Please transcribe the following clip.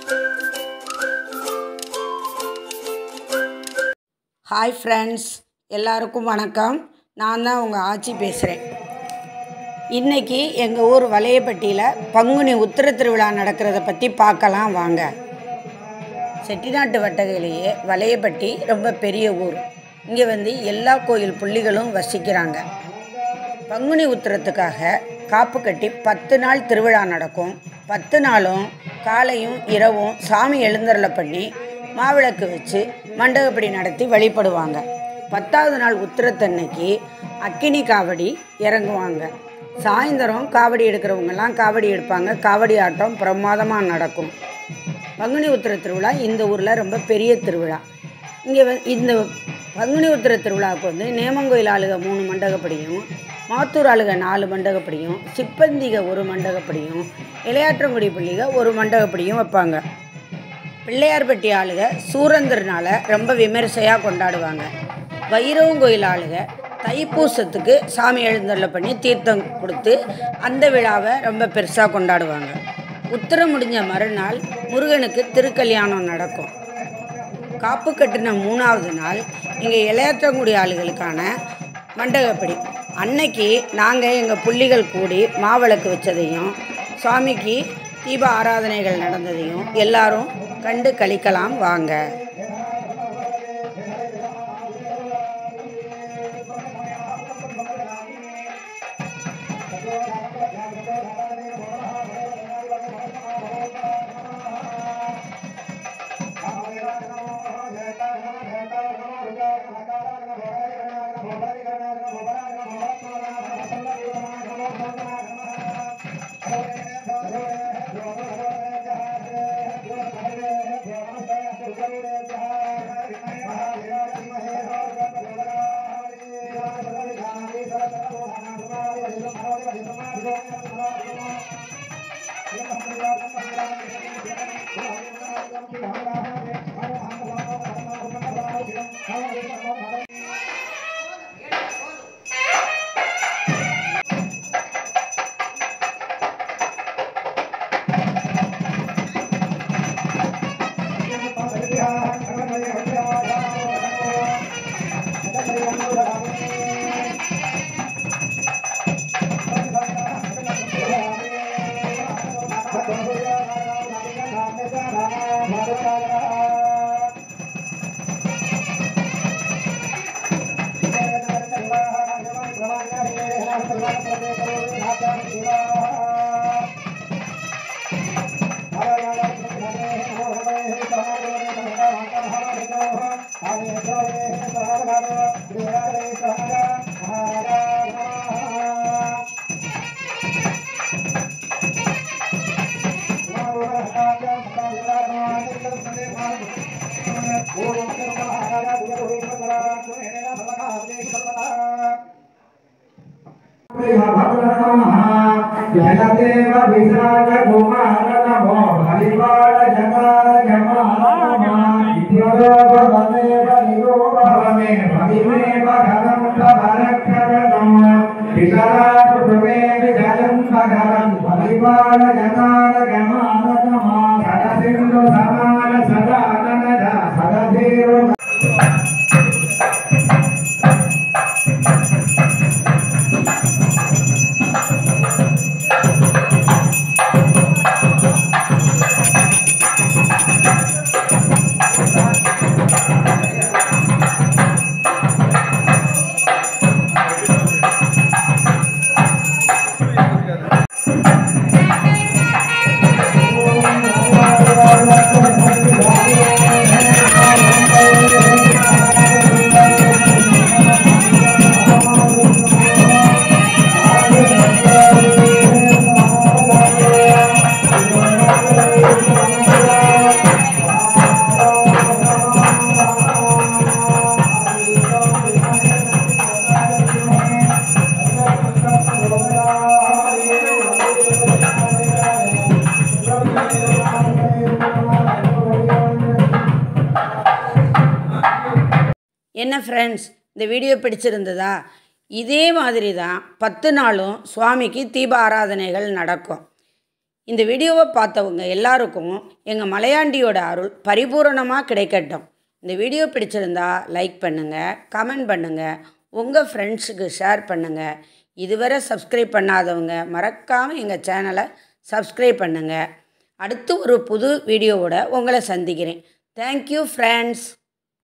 hi friends எல்லாருக்கும் வணக்கம் நான் தான் உங்கள் ஆச்சி பேசுகிறேன் இன்றைக்கி எங்கள் ஊர் வலையப்பட்டியில் பங்குனி உத்திர திருவிழா நடக்கிறத பற்றி பார்க்கலாம் வாங்க செட்டிநாட்டு வட்டகையிலேயே வலையப்பட்டி ரொம்ப பெரிய ஊர் இங்கே வந்து எல்லா கோயில் புள்ளிகளும் வசிக்கிறாங்க பங்குனி உத்திரத்துக்காக காப்பு கட்டி பத்து நாள் திருவிழா நடக்கும் பத்து நாளும் காலையும் இரவும் சாமி எழுந்தருளை பண்ணி மாவிளக்கு வச்சு மண்டகப்படி நடத்தி வழிபடுவாங்க பத்தாவது நாள் உத்திரத்தன்னைக்கு அக்கினி காவடி இறங்குவாங்க சாயந்தரம் காவடி எடுக்கிறவங்கெல்லாம் காவடி எடுப்பாங்க காவடி ஆட்டம் பிரமாதமாக நடக்கும் பங்குனி உத்திர திருவிழா இந்த ஊரில் ரொம்ப பெரிய திருவிழா இங்கே வ இந்த பங்குனி உத்திர திருவிழாவுக்கு வந்து நேமங்கோயில் ஆளுக மூணு மண்டகப்படியும் மாத்தூர் ஆளுக நாலு மண்டகப்படியும் சிப்பந்திக ஒரு மண்டகப்படியும் இளையாற்றங்குடி பள்ளிக ஒரு மண்டகப்படியும் வைப்பாங்க பிள்ளையார்பட்டி ஆளுக சூரந்தர்னால ரொம்ப விமரிசையாக கொண்டாடுவாங்க வைரவங்கோயில் ஆளுக தைப்பூசத்துக்கு சாமி எழுந்தருளை பண்ணி தீர்த்தம் கொடுத்து அந்த விழாவை ரொம்ப பெருசாக கொண்டாடுவாங்க உத்திரம் முடிஞ்ச மறுநாள் முருகனுக்கு திருக்கல்யாணம் நடக்கும் காப்பு கட்டின மூணாவது நாள் இங்கே இளையாற்றங்குடி ஆளுகளுக்கான மண்டகப்படி அன்னைக்கு நாங்கள் எங்கள் புள்ளிகள் கூடி மாவிளக்கு வச்சதையும் சுவாமிக்கு தீப ஆராதனைகள் நடந்ததையும் எல்லாரும் கண்டு கழிக்கலாம் வாங்க జగదేవ విశాఖ కుమార నమో హరివాళ జగాల జమాల ఇత్యోపమేవ నిరూపమే భవిమేవ ఘనం భవరక్షకం వికరాటుమే విజయం భగవన్ హరివాళ జగాల జమాల జమా సదసింధు సమాన సదానన సదదేవ என்ன ஃப்ரெண்ட்ஸ் இந்த வீடியோ பிடிச்சிருந்ததா இதே மாதிரி தான் பத்து நாளும் சுவாமிக்கு தீப ஆராதனைகள் நடக்கும் இந்த வீடியோவை பார்த்தவங்க எல்லாருக்கும் எங்கள் மலையாண்டியோட அருள் பரிபூரணமாக கிடைக்கட்டும் இந்த வீடியோ பிடிச்சிருந்தா லைக் பண்ணுங்கள் கமெண்ட் பண்ணுங்கள் உங்கள் ஃப்ரெண்ட்ஸுக்கு ஷேர் பண்ணுங்கள் இதுவரை சப்ஸ்கிரைப் பண்ணாதவங்க மறக்காமல் எங்கள் சேனலை சப்ஸ்கிரைப் பண்ணுங்கள் அடுத்து ஒரு புது வீடியோவோட உங்களை சந்திக்கிறேன் தேங்க்யூ ஃப்ரெண்ட்ஸ்